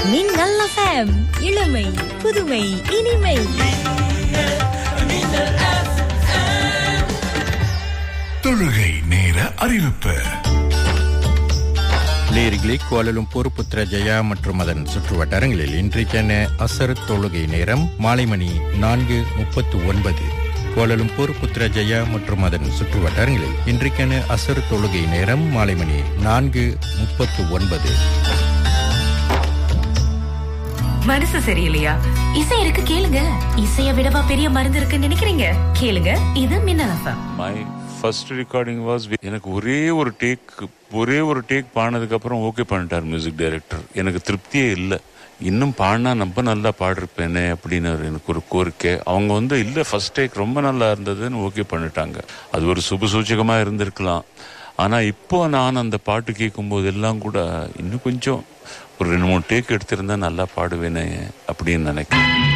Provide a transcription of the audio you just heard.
மின்னல் FM இளமை புதுமை இனிமை தொழுகை நேர அறிவிப்பு லேரிகிளி கோலலும்பூர் புத்ரஜயா மற்றும் அதன் சுற்று வட்டாரங்களில் இன்றைக்கான அசர் தொழுகை நேரம் மாலை மணி நான்கு முப்பத்து ஒன்பது கோலலும்பூர் புத்ரஜயா மற்றும் அதன் சுற்று வட்டாரங்களில் இன்றைக்கான அசர் தொழுகை நேரம் மாலை மணி நான்கு முப்பத்து ஒன்பது மனசு சரியில்லையா இசை இருக்கு கேளுங்க இசைய விடவா பெரிய மருந்து இருக்குன்னு நினைக்கிறீங்க கேளுங்க இது Minnal FM my first recording was எனக்கு ஒரே ஒரு டேக் ஒரே ஒரு டேக் பாடினதுக்கு அப்புறம் ஓகே பண்ணிட்டார் மியூசிக் டைரக்டர் எனக்கு திருப்தியே இல்லை இன்னும் பாடினா ரொம்ப நல்லா பாடிருப்பேனே அப்படின்னு ஒரு எனக்கு ஒரு கோரிக்கை அவங்க வந்து இல்லை ஃபர்ஸ்ட் டேக் ரொம்ப நல்லா இருந்ததுன்னு ஓகே பண்ணிட்டாங்க அது ஒரு சுப சூச்சகமாக இருந்திருக்கலாம் ஆனால் இப்போ நான் அந்த பாட்டு கேட்கும் போதெல்லாம் கூட இன்னும் கொஞ்சம் ஒரு ரெண்டு மூணு டேக் எடுத்திருந்தா நல்லா பாடுவேனே அப்படின்னு நினைக்கிறேன்